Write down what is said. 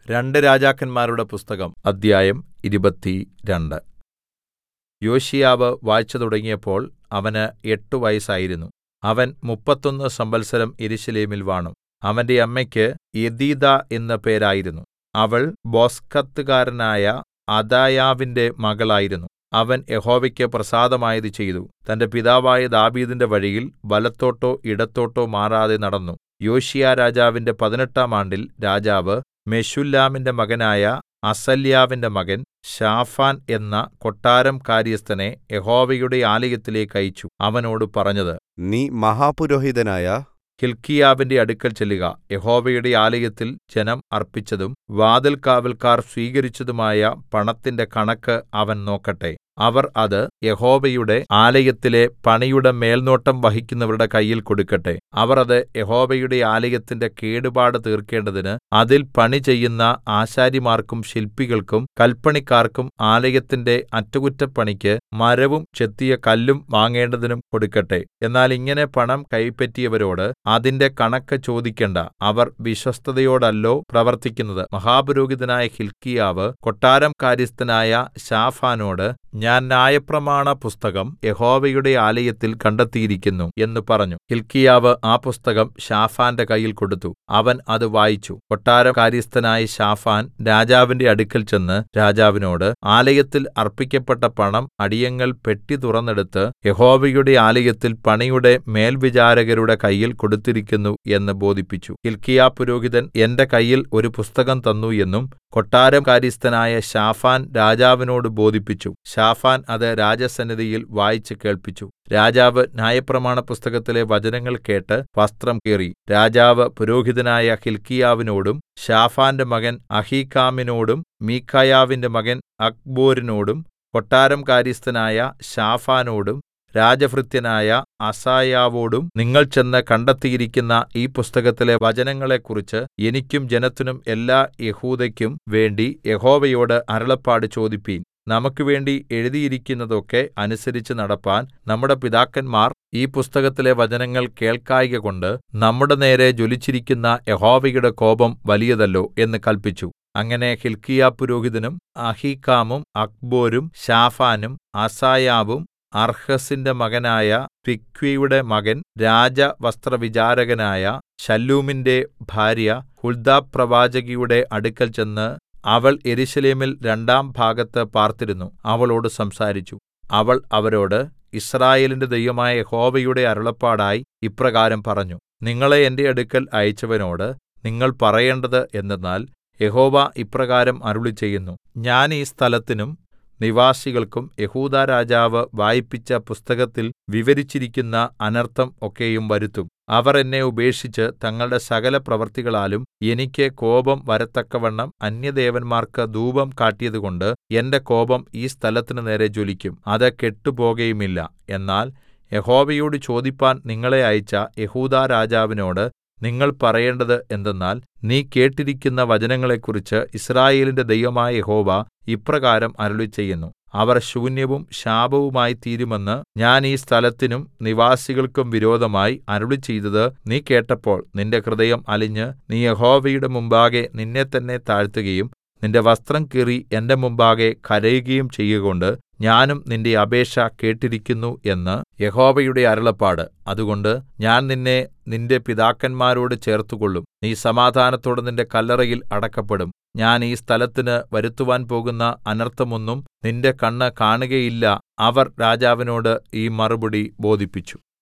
രണ്ട് രാജാക്കന്മാരുടെ പുസ്തകം അദ്ധ്യായം ഇരുപത്തിരണ്ട് യോശീയാവ് വാഴ്ച തുടങ്ങിയപ്പോൾ അവന് എട്ട് വയസ്സായിരുന്നു അവൻ മുപ്പത്തൊന്ന് സംവത്സരം യെരൂശലേമിൽ വാണു അവന്റെ അമ്മയ്ക്ക് യെദീദാ എന്ന് പേരായിരുന്നു അവൾ ബൊസ്കത്ത്കാരനായ അദായാവിന്റെ മകളായിരുന്നു അവൻ യഹോവയ്ക്ക് പ്രസാദമായത് ചെയ്തു തന്റെ പിതാവായ ദാവീദിന്റെ വഴിയിൽ വലത്തോട്ടോ ഇടത്തോട്ടോ മാറാതെ നടന്നു യോശീയാരാജാവിന്റെ പതിനെട്ടാം ആണ്ടിൽ രാജാവ് മെശുല്ലാമിന്റെ മകനായ അസല്യാവിന്റെ മകൻ ശാഫാൻ എന്ന കൊട്ടാരം കാര്യസ്ഥനെ യഹോവയുടെ ആലയത്തിലേക്ക് അയച്ചു അവനോട് പറഞ്ഞത് നീ മഹാപുരോഹിതനായ ഹില്ക്കീയാവിന്റെ അടുക്കൽ ചെല്ലുക യഹോവയുടെ ആലയത്തിൽ ജനം അർപ്പിച്ചതും വാതിൽകാവല്ക്കാർ സ്വീകരിച്ചതുമായ പണത്തിന്റെ കണക്ക് അവൻ നോക്കട്ടെ അവർ അത് യഹോവയുടെ ആലയത്തിലെ പണിയുടെ മേൽനോട്ടം വഹിക്കുന്നവരുടെ കയ്യിൽ കൊടുക്കട്ടെ അവർ അത് യഹോവയുടെ ആലയത്തിന്റെ കേടുപാട് തീർക്കേണ്ടതിന് അതിൽ പണി ചെയ്യുന്ന ആശാരിമാർക്കും ശില്പികൾക്കും കല്പണിക്കാർക്കും ആലയത്തിന്റെ അറ്റകുറ്റപ്പണിക്ക് മരവും ചെത്തിയ കല്ലും വാങ്ങേണ്ടതിനും കൊടുക്കട്ടെ എന്നാൽ ഇങ്ങനെ പണം കൈപ്പറ്റിയവരോട് അതിന്റെ കണക്ക് ചോദിക്കണ്ട അവർ വിശ്വസ്തതയോടല്ലോ പ്രവർത്തിക്കുന്നത് മഹാപുരോഹിതനായ ഹില്ക്കീയാവ് കൊട്ടാരം കാര്യസ്ഥനായ ശാഫാനോട് ഞാൻ ന്യായപ്രമാണ പുസ്തകം യഹോവയുടെ ആലയത്തിൽ കണ്ടെത്തിയിരിക്കുന്നു എന്ന് പറഞ്ഞു ഹില്ക്കീയാവ് ആ പുസ്തകം ശാഫാന്റെ കയ്യിൽ കൊടുത്തു അവൻ അത് വായിച്ചു കൊട്ടാരം കാര്യസ്ഥനായ ശാഫാൻ രാജാവിന്റെ അടുക്കൽ ചെന്ന് രാജാവിനോട് ആലയത്തിൽ അർപ്പിക്കപ്പെട്ട പണം അടിയങ്ങൾ പെട്ടി തുറന്നെടുത്ത് യഹോവയുടെ ആലയത്തിൽ പണിയുടെ മേൽവിചാരകരുടെ കയ്യിൽ കൊടുത്തിരിക്കുന്നു എന്ന് ബോധിപ്പിച്ചു ഹില്ക്കീയാ പുരോഹിതൻ എന്റെ കയ്യിൽ ഒരു പുസ്തകം തന്നു എന്നും കൊട്ടാരം കാര്യസ്ഥനായ ശാഫാൻ രാജാവിനോട് ബോധിപ്പിച്ചു ശാഫാൻ അത് രാജസന്നിധിയിൽ വായിച്ച് കേൾപ്പിച്ചു രാജാവ് ന്യായപ്രമാണ പുസ്തകത്തിലെ വചനങ്ങൾ കേട്ട് വസ്ത്രം കീറി രാജാവ് പുരോഹിതനായ ഹില്ക്കീയാവിനോടും ശാഫാന്റെ മകൻ അഹീക്കാമിനോടും മീഖായാവിന്റെ മകൻ അക്ബോരിനോടും കൊട്ടാരം കാര്യസ്ഥനായ ശാഫാനോടും രാജഭൃത്യനായ അസായാവോടും നിങ്ങൾ ചെന്ന് കണ്ടെത്തിയിരിക്കുന്ന ഈ പുസ്തകത്തിലെ വചനങ്ങളെക്കുറിച്ച് എനിക്കും ജനത്തിനും എല്ലാ യഹൂദയ്ക്കും വേണ്ടി യഹോവയോട് അരുളപ്പാട് ചോദിപ്പീൻ നമുക്ക് വേണ്ടി എഴുതിയിരിക്കുന്നതൊക്കെ അനുസരിച്ച് നടപ്പാൻ നമ്മുടെ പിതാക്കന്മാർ ഈ പുസ്തകത്തിലെ വചനങ്ങൾ കേൾക്കായ്കകൊണ്ട് നമ്മുടെ നേരെ ജ്വലിച്ചിരിക്കുന്ന യഹോവയുടെ കോപം വലിയതല്ലോ എന്ന് കല്പിച്ചു അങ്ങനെ ഹില്ക്കീയാ പുരോഹിതനും അഹീക്കാമും അക്ബോരും ശാഫാനും അസായാവും അർഹസിന്റെ മകനായ പിക്വിയുടെ മകൻ രാജവസ്ത്രവിചാരകനായ ശല്ലൂമിന്റെ ഭാര്യ ഹുൽദാപ്രവാചകിയുടെ അടുക്കൽ ചെന്ന് അവൾ യെരൂശലേമിൽ രണ്ടാം ഭാഗത്ത് പാർത്തിരുന്നു അവളോട് സംസാരിച്ചു അവൾ അവരോട് യിസ്രായേലിന്റെ ദൈവമായ യഹോവയുടെ അരുളപ്പാടായി ഇപ്രകാരം പറഞ്ഞു നിങ്ങളെ എന്റെ അടുക്കൽ അയച്ചവനോട് നിങ്ങൾ പറയേണ്ടത് എന്തെന്നാൽ യഹോവ ഇപ്രകാരം അരുളിച്ചെയ്യുന്നു ഞാൻ ഈ സ്ഥലത്തിനും നിവാസികൾക്കും യെഹൂദാ രാജാവ് വായിപ്പിച്ച പുസ്തകത്തിൽ വിവരിച്ചിരിക്കുന്ന അനർത്ഥം ഒക്കെയും വരുത്തും അവർ എന്നെ ഉപേക്ഷിച്ച് തങ്ങളുടെ സകല പ്രവൃത്തികളാലും എനിക്ക് കോപം വരത്തക്കവണ്ണം അന്യദേവന്മാർക്ക് ധൂപം കാട്ടിയതുകൊണ്ട് എന്റെ കോപം ഈ സ്ഥലത്തിന് നേരെ ജ്വലിക്കും അത് കെട്ടുപോകയുമില്ല എന്നാൽ യഹോവയോട് ചോദിപ്പാൻ നിങ്ങളെ അയച്ച യെഹൂദാ രാജാവിനോട് നിങ്ങൾ പറയേണ്ടത് എന്തെന്നാൽ നീ കേട്ടിരിക്കുന്ന വചനങ്ങളെക്കുറിച്ച് യിസ്രായേലിന്റെ ദൈവമായ യഹോവ ഇപ്രകാരം അരുളിച്ചെയ്യുന്നു അവർ ശൂന്യവും ശാപവുമായി തീരുമെന്ന് ഞാൻ ഈ സ്ഥലത്തിനും നിവാസികൾക്കും വിരോധമായി അരുളിച്ചെയ്തത് നീ കേട്ടപ്പോൾ നിന്റെ ഹൃദയം അലിഞ്ഞ് നീ യഹോവയുടെ മുമ്പാകെ നിന്നെത്തന്നെ താഴ്ത്തുകയും നിന്റെ വസ്ത്രം കീറി എന്റെ മുമ്പാകെ കരയുകയും ചെയ്യുകൊണ്ട് ഞാനും നിന്റെ അപേക്ഷ കേട്ടിരിക്കുന്നു എന്ന് യഹോവയുടെ അരുളപ്പാട് അതുകൊണ്ട് ഞാൻ നിന്നെ നിന്റെ പിതാക്കന്മാരോട് ചേർത്തുകൊള്ളും നീ സമാധാനത്തോടെ നിന്റെ കല്ലറയിൽ അടക്കപ്പെടും ഞാൻ ഈ സ്ഥലത്തിന് വരുത്തുവാൻ പോകുന്ന അനർത്ഥമൊന്നും നിന്റെ കണ്ണ് കാണുകയില്ല അവർ രാജാവിനോട് ഈ മറുപടി ബോധിപ്പിച്ചു